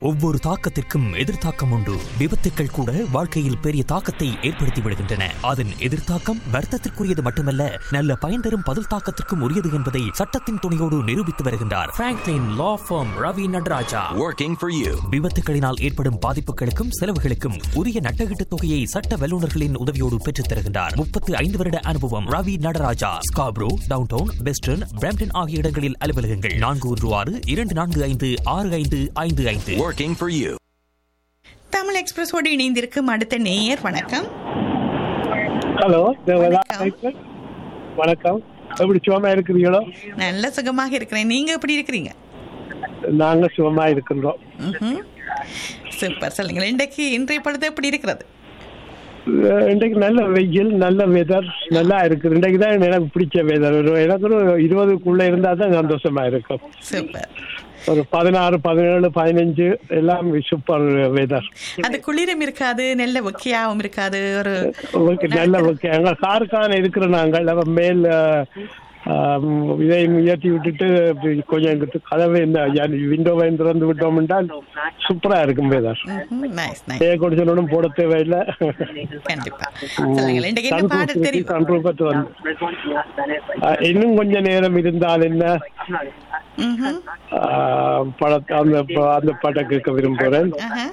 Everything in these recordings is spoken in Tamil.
ஒவ்வொரு தாக்கத்திற்கும் எதிர்த்தாக்கம் உண்டு விபத்துக்கள் கூட வாழ்க்கையில் பெரிய தாக்கத்தை ஏற்படுத்தி விடுகின்றன அதன் எதிர்த்தாக்கம் வர்த்தத்திற்குரியது மட்டுமல்ல நல்ல பயன் தரும் பதில் தாக்கத்திற்கும் உரியது என்பதை சட்டத்தின் துணையோடு நிரூபித்து வருகின்றார் Franklin law firm Ravi Nataraja Working for you. விபத்துகளினால் ஏற்படும் பாதிப்புகளுக்கும் செலவுகளுக்கும் உரிய நட்டகீட்டு தொகையை சட்ட வல்லுநர்களின் உதவியோடு பெற்றுத் தருகின்றார் முப்பத்து ஐந்து வருட அனுபவம் Ravi Nataraja Scarborough downtown western Brampton ஆகிய இடங்களில் அலுவலகங்கள் நான்கு ஒன்று ஆறு இரண்டு நான்கு ஐந்து ஆறு ஐந்து ஐந்து ஐந்து Working for you. தமிழ் எக்ஸ்பிரஸோடு இணைந்திருக்கும் அடுத்த நேயர் வணக்கம் ஹலோ தேவதா வணக்கம். வணக்கம் எப்படி சுகமா இருக்கிறீங்களோ நல்ல சுகமாக இருக்கிறேன் நீங்க எப்படி இருக்கிறீங்க நாங்க சுகமா இருக்கின்றோம் ம்ஹும். சூப்பர் சொல்லுங்க இன்றைக்கு இன்றைய பொழுது எப்படி இருக்கிறது அஹ் இன்றைக்கு நல்ல வெயில் நல்ல வெதர் நல்லா இருக்கு இன்றைக்கு தான் எனக்கு பிடிச்ச வெதர் எனக்கு ஒரு இருபதுக்குள்ள இருந்தா தான் சந்தோஷமா இருக்கும் சூப்பர் ஒரு பதினாறு பதினேழு பதினஞ்சு எல்லாம் சூப்பர் வெதர் அது குளிரும் இருக்காது நல்ல ஒக்கையாவும் இருக்காது ஒரு நல்ல ஓகே எங்க காருக்கான இருக்கிற நாங்கள் அவன் மேல் அஹ், இதை உயர்த்தி விட்டுட்டு கொஞ்சம் எங்கிட்ட கதவை இந்த விண்டோவை திறந்து விட்டோம் என்றால் சூப்பரா இருக்கும் வெதர் நைஸ் நைஸ் டே குடிச்சனும் போட தேவையில்லை கண்டிப்பா சொல்லுங்க இன்றைக்கு என்ன பாடல் தெரியும் கண்ட்ரோல் பட்டு வந்து அஹ், இன்னும் கொஞ்ச நேரம் இருந்தால் என்ன ம்ஹும். அஹ், படத்தை அந்த ப- அந்த பாட்டை கேட்க விரும்புகிறேன் ஆஹா.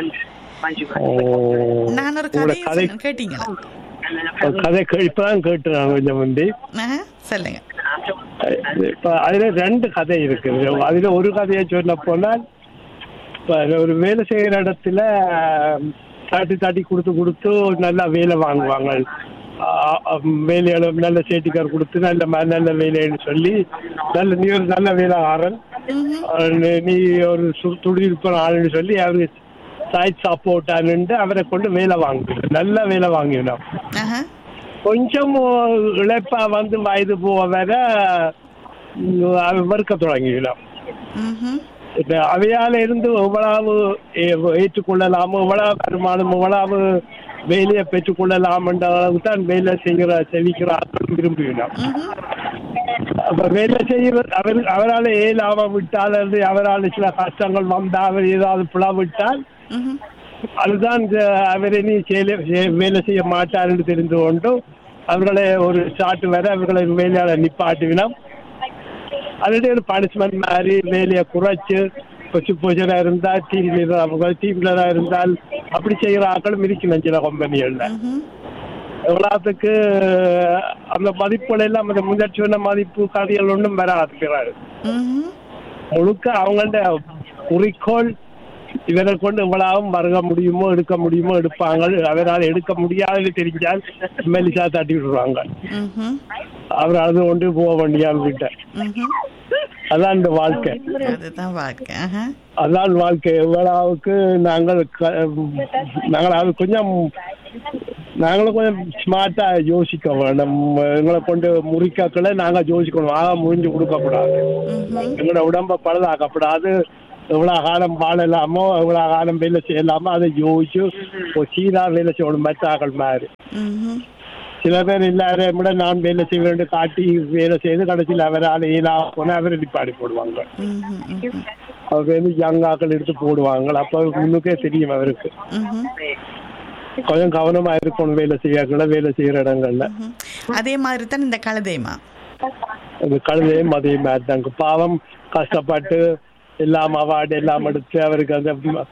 உம், நான் ஒரு உங்களோட கதையை கதை சொன்னேன், கேட்டீங்களா கதை கே- இப்பதான் கேட்டு நான் கொஞ்சம் முந்தி ஆஹா, சொல்லுங்க இப்ப அதுல ரெண்டு கதை இருக்கு அதுல ஒரு கதையை சொல்ல போனால் இப்ப ஒரு வேலை செய்யற இடத்துல தாட்டி தாட்டி கொடுத்து கொடுத்து நல்லா வேலை வாங்குவாங்க ஆஹ் ஆஹ் வேலையாள நல்ல சேட்டிக்கார் கொடுத்து நல்ல ம- நல்ல வேலைன்னு சொல்லி நல்ல நீ ஒரு நல்ல வேலைக்காரன் ஆஹ் நீ- நீ ஒரு சு- துடியிருப்பான ஆளுன்னு சொல்லி அவருக்கு சாய் சாப்போட்டான்னு அவரை கொண்டு வேலை வாங்குது நல்ல வேலை வாங்கினோம் ஆஹா. கொஞ்சம் இழைப்பா வந்து வயது போக வர ம், அவன் வெறுக்க தொடங்கிவிடும் ம்ஹும். இப்ப அவையால இருந்து எவ்வளவு ஏ- ஏற்றுக்கொள்ளலாமோ எவ்வளவு வருமானம் எவ்வளவு வேலையை பெற்றுக்கொள்ளலாம் என்ற அளவுக்கு தான் வேலை செய்கிற செவிக்கிற ஆட்கள் விரும்புகிறோம் அப்ப வேலை செய்கிற அவர் அவரால் ஏலாம விட்டால் அல்லது அவரால் சில கஷ்டங்கள் வந்தா அவர் ஏதாவது பிளவிட்டால் ம்ஹும். அதுதான் இந்த அவர் இனி செயல- செய- வேலை செய்ய மாட்டார் என்று தெரிந்து கொண்டு அவர்களை ஒரு சாட்டு வர அவர்களை வேலையாள நிப்பாட்டுவினோம் அதோட ஒரு பனிஷ்மெண்ட் மாதிரி வேலையை குறைச்சு கொச்சு பூஜரா இருந்தால் டீம் லீடர் அவங்க டீம் லீடரா இருந்தால் அப்படி செய்கிற ஆட்களும் இருக்கணும் சில கம்பெனிகள்ல ம்ஹும். எவ்வளவுக்கு அந்த மதிப்புகள் எல்லாம் அந்த முன்னாடி சொன்ன மதிப்பு கதைகள் ஒன்றும் வராது பிறகு ம்ஹும். முழுக்க அவங்கள்ட்ட குறிக்கோள் இவரை கொண்டு இவ்வளவும் வருக முடியுமோ எடுக்க முடியுமோ எடுப்பாங்க அவரால் எடுக்க முடியாதுன்னு தெரிஞ்சால் மெலிசா தட்டி விடுவாங்க ம்ஹும். அவர் அது கொண்டு போக வேண்டியான்னு கிட்ட ம்ஹும். அதான் இந்த வாழ்க்கை அதுதான் வாழ்க்கை ஆஹா. அதான் வாழ்க்கை எவ்வளவுக்கு நாங்கள் க- நாங்கள் அது கொஞ்சம் நாங்களும் கொஞ்சம் ஸ்மார்ட்டா யோசிக்க வேணும் எங்களை கொண்டு முறிக்காக்களை நாங்க யோசிக்கணும் ஆக முறிஞ்சு கொடுக்க கூடாது ம்ஹும். எங்களோட உடம்ப பழுதாக்கப்படாது எவ்வளவு காலம் வாழலாமோ எவ்வளவு காலம் வேலை செய்யலாமோ அதை யோசிச்சு ஒரு சீரா வேலை செய்யணும் மற்றாக்கள் மாதிரி ம்ஹும். சில பேர் எல்லாரையும் விட நான் வேலை செய்ய வேண்டும் காட்டி வேலை செய்து கடைசியில் அவரால் இயலா போனால் அவரை நிப்பாடி போடுவாங்க ம்ஹும். ம்ஹும். அவர் வந்து யங்காக்கள் எடுத்து போடுவாங்க அப்போ முன்னுக்கே தெரியும் அவருக்கு ம்ஹும். கொஞ்சம் கவனமா இருக்கணும் வேலை செய்யறதுல வேலை செய்யற இடங்கள்ல ம்ஹும். அதே மாதிரி தான் இந்த கழுதைமா அந்த கழுதையும் அதே மாதிரி தாங்க பாவம் கஷ்டப்பட்டு எல்லாம் அவார்டு எல்லாம் எடுத்து அவருக்கு அந்த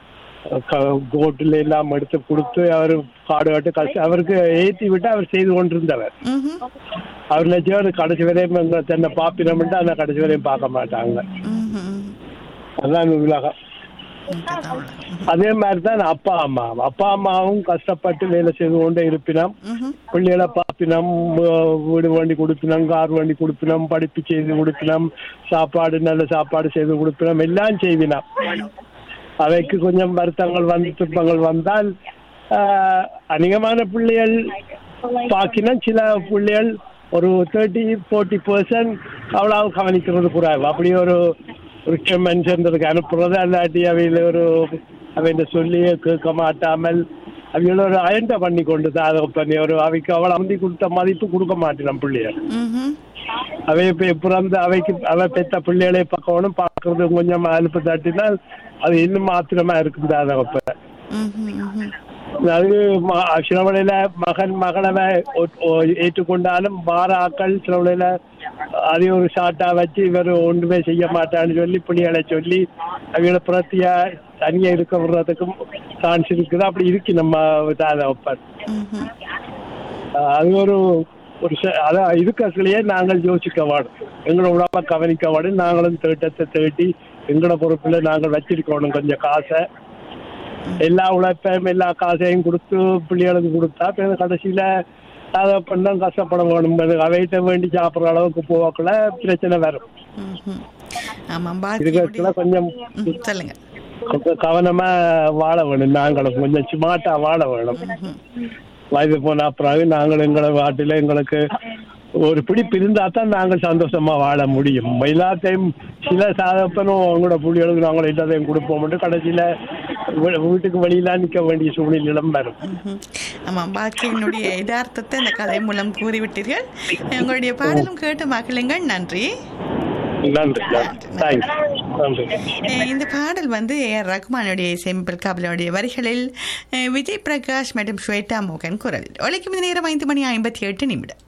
கோட்டில் எல்லாம் எடுத்து கொடுத்து அவர் காடு கட்டு கஷ்டம் அவருக்கு ஏற்றி விட்டு அவர் செய்து கொண்டிருந்தவர் ம்ஹும். அவர் நினைச்சவர் கடைசி வரையும் எங்க தன்னை பாப்பினோம்ட்டு அந்த கடைசி வரையும் பார்க்க மாட்டாங்க ம்ஹும். அதான் உலகம் இதுதான் உலகம். அதே மாதிரி தான் அப்பா அம்மா அப்பா அம்மாவும் கஷ்டப்பட்டு வேலை செய்து கொண்டே இருப்பினோம் ம்ஹும். பிள்ளைகளை பார்ப்பினோம் வீ- வீடு வண்டி கொடுப்பினோம் கார் வண்டி கொடுப்பினோம் படிப்பு செய்து கொடுப்பினோம் சாப்பாடு நல்ல சாப்பாடு செய்து கொடுப்பினோம் எல்லாம் செய்வினோம் அவைக்கு கொஞ்சம் வருத்தங்கள் வந்து துன்பங்கள் வந்தால் ஆஹ், அநேகமான பிள்ளைகள் பாக்கினா சில பிள்ளைகள் ஒரு தேர்ட்டி ஃபோர்ட்டி பர்சன்ட் அவ்வளவு கவனிக்கிறது கூடாது அப்படி ஒரு ஒரு மனுஷன்றதுக்கு அனுப்புறது அல்லாட்டி அவையில் ஒரு அவையில சொல்லி கேட்க மாட்டாமல் அவையோட ஒரு அயண்ட பண்ணி கொண்டு தான் அதை பண்ணி ஒரு அவைக்கு அவ்வளோ அந்தி கொடுத்த மதிப்பு கொடுக்க மாட்டேன் பிள்ளைகள் ம்ஹும். அவை இப்ப பிறந்த அவைக்கு அவை பெத்த பிள்ளைகளை பார்க்கணும் பார்க்கறது கொஞ்சம் அலுப்பு தட்டினால் அது இன்னும் ஆத்திரமா இருக்கும் தாதகப்ப ம்ஹும், ம்ஹும். அது ம- சில வேளையில மகன் மகளவை ஒ- ஒ- ஏற்றுக்கொண்டாலும் பாராக்கள் சில வேளையில அதை ஒரு ஷார்ட்டா வச்சு இவர் ஒன்றுமே செய்ய மாட்டான்னு சொல்லி பிள்ளைகளை சொல்லி அவங்கள பிரத்தியா தனியா இருக்க விடுறதுக்கும் சான்ஸ் இருக்குது அப்படி இருக்கு நம்ம தாதகப்பன் ம்ஹும். அது ஒரு ஒரு ச- அதான் இருக்கக்குள்ளேயே நாங்கள் யோசிக்க வேணும் எங்களோட உடம்ப கவனிக்க வேணும் நாங்களும் தேட்டத்தை தேட்டி எங்களோட பொறுப்புல நாங்கள் வச்சிருக்கணும் கொஞ்சம் காசை எல்லா உழைப்பையும் எல்லா காசையும் கொடுத்து பிள்ளைகளுக்கு கொடுத்தா பிறகு கடைசியில அதை பண்ண கஷ்டப்பட வேணும் அவைகிட்ட வேண்டி சாப்பிட்ற அளவுக்கு போகக்குள்ள பிரச்சனை வரும் ம்ஹும். ஆமாம் இருக்கிறதுல பாக்கியுடைய கொஞ்சம் ம், சொல்லுங்க கொஞ்சம் கவனமா வாழ வேணும் நாங்களும் கொஞ்சம் ஸ்மார்ட்டா வாழ வேணும் ம்ஹும். வயது போன பிறகு நாங்கள் எங்களை வாட்டில எங்களுக்கு ஒரு பிடிப்பு இருந்தா தான் நாங்கள் சந்தோஷமா வாழ முடியும் எல்லாத்தையும் சில சாதப்பனும் அவங்களோட புள்ளிகளுக்கு நாங்கள் எல்லாத்தையும் கொடுப்போம் கடைசியில வீ- வீட்டுக்கு வெளியில நிக்க வேண்டிய சூழ்நிலையிலும் வரும் ம்ஹும். ஆமாம் பாக்கியனுடைய யதார்த்தத்தை இந்த கதை மூலம் கூறிவிட்டீர்கள் உங்களுடைய பாடலும் கேட்டு மகிழுங்கள் நன்றி நன்றி தேங்க்ஸ் நன்றி அஹ் இந்த பாடல் வந்து ஏஆர் ரகுமானுடைய இசையமைப்பில் கபிலனுடைய வரிகளில் அஹ் விஜய் பிரகாஷ் மற்றும் ஸ்வேதா மோகன் குரலில் ஒழிக்கும் நேரம் ஐந்து மணி ஐம்பத்தி எட்டு நிமிடம்